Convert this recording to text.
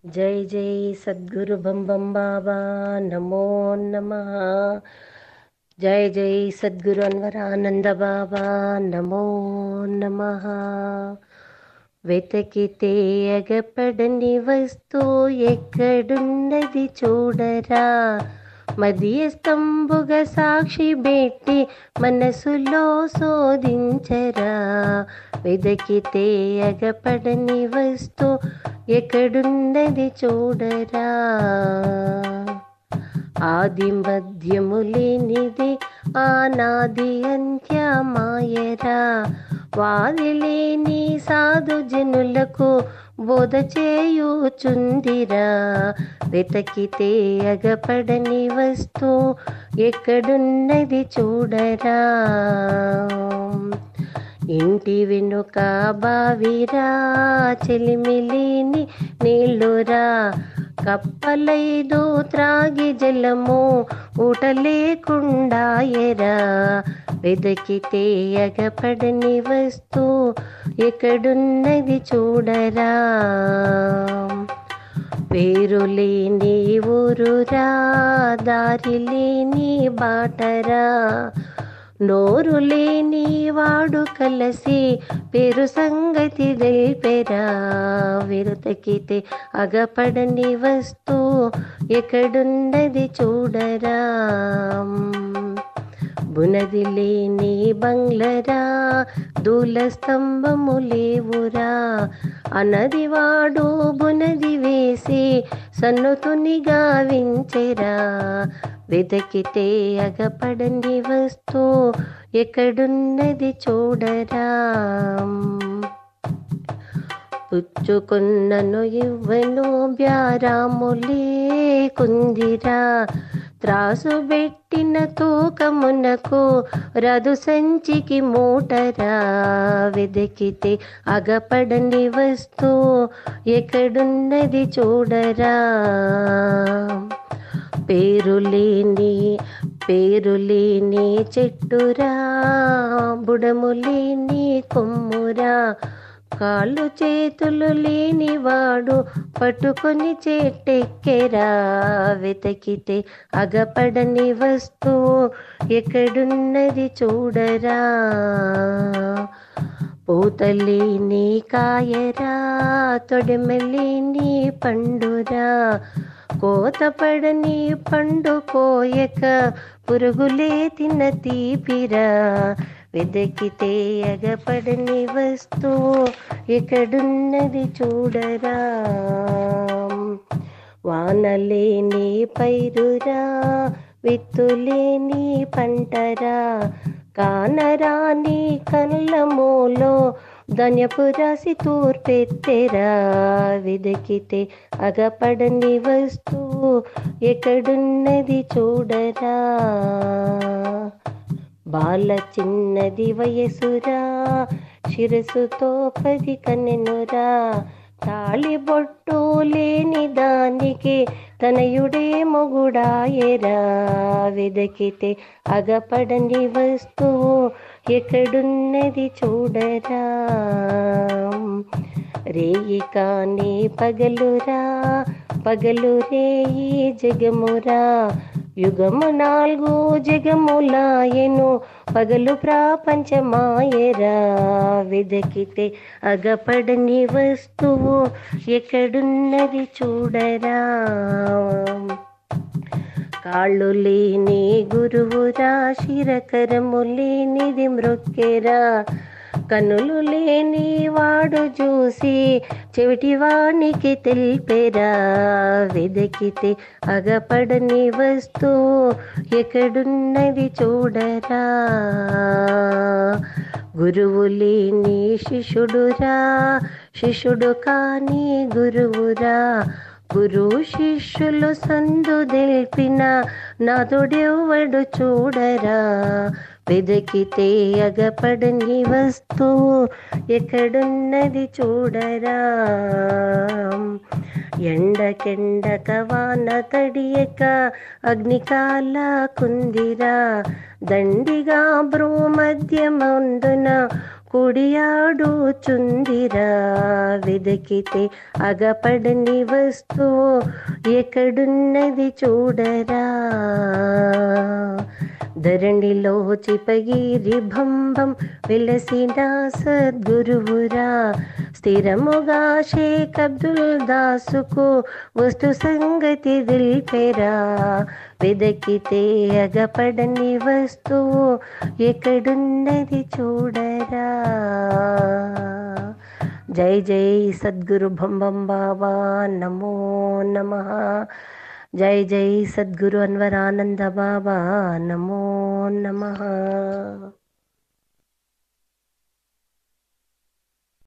జై జై సద్గురు బంబం బాబా నమో నమ జై జై సద్గురు అన్వరానంద బాబా నమో నమ వెతకితే అగపడని వస్తూ ఎక్కడున్నది చూడరా మధ్యస్తంభుగా సాక్షి పెట్టి మనసులో శోధించరా వెదకితే అగపడని వస్తూ ఎక్కడున్నది చూడరా ఆది మధ్యము లేనిది ఆనాది అంత్యమాయరా వాది లేని సాధు జనులకు బోధ చేయుచుందిరా వెతకితే అగపడని వస్తూ ఎక్కడున్నది చూడరా ఇంటి వెనుక బావిరా చెలిమిలిని నీళ్ళురా కప్పలైదు త్రాగి జలము ఊట లేకుండా ఎరా వెదకితే అగపడని వస్తూ ఎక్కడున్నది చూడరా పేరు లేని ఊరురా దారి లేని బాటరా నోరు లేని వాడు కలసి పేరు సంగతి తెలిపెరా విరుతకితే అగపడని వస్తూ ఎక్కడున్నది చూడరా బునది లేని బంగ్లరా దూల స్తంభము లేవురా అనది వాడు బునది వేసి సన్నుతుని గావించెరా వెదకితే అగపడని వస్తూ ఎక్కడున్నది చూడరా పుచ్చుకున్నను ఇవ్వను బ్యారాములే కుందిరా త్రాసు పెట్టిన తూకమునకు రదు సంచికి మూటరా వెదకితే అగపడని వస్తూ ఎక్కడున్నది చూడరా పేరు లేని పేరు లేని చెట్టురా బుడము లేని కొమ్మురా కాళ్ళు చేతులు లేనివాడు పట్టుకొని చెట్టెక్కెరా వెతకితే అగపడని వస్తువు ఎక్కడున్నది చూడరా పూతలేని కాయరా తొడమెలేని పండురా కోతపడని పండు కోయక పురుగులే తిన్న తీపిరా వెదకితే అగపడని వస్తువు ఎక్కడున్నది చూడరా వానలేని పైరురా విత్తులేని పంటరా కానరాని కళ్ళమూలో ధన్యపు రాసి తూర్పెత్తెరా వెదకితే అగపడని వస్తువు ఎక్కడున్నది చూడరా బాల చిన్నది వయసురా శిరసుతో పది కన్నెనురా తాళి బొట్టు లేని దానికి తనయుడే మొగుడాయరా వెదకితే అగపడని వస్తువు ఎక్కడున్నది చూడరా రేయి కాని పగలురా పగలు రేయి జగమురా యుగము నాలుగు జగములాయను పగలు ప్రపంచమాయరా వెదకితే అగపడని వస్తువు ఎక్కడున్నది చూడరా కాళ్ళు లేని గురువురా శిరకరము లేనిది మృక్కెరా కనులు లేని వాడు చూసి చెవిటివానికి తెలిపెరా వెదకితే అగపడని వస్తువు ఎక్కడున్నది చూడరా గురువు లేని శిష్యుడురా శిష్యుడు కాని గురువురా గురు శిష్యులు సందు తెలిపిన నాదుడెవ్వడు చూడరా వెదకితే అగపడని వస్తువు ఎక్కడున్నది చూడరా ఎండకెండక వాన తడియక అగ్నికాల కుందిరా దండిగా భ్రూ మధ్యమందున కుడియాడుచుందిరా వెదకితే అగపడని వస్తువు ఎక్కడున్నది చూడరా ధరణిలో చిపగిరి భంభం వెలసిన సద్గురువురా స్థిరముగా షేక్ అబ్దుల్ దాసుకు వస్తు సంగతి దిల్పెరా వెదకితే అగపడని వస్తువు ఎక్కడున్నది చూడరా జై జై సద్గురు భంబం బాబా నమో నమః జై జై సద్గురు అన్వరానంద బాబా నమో నమః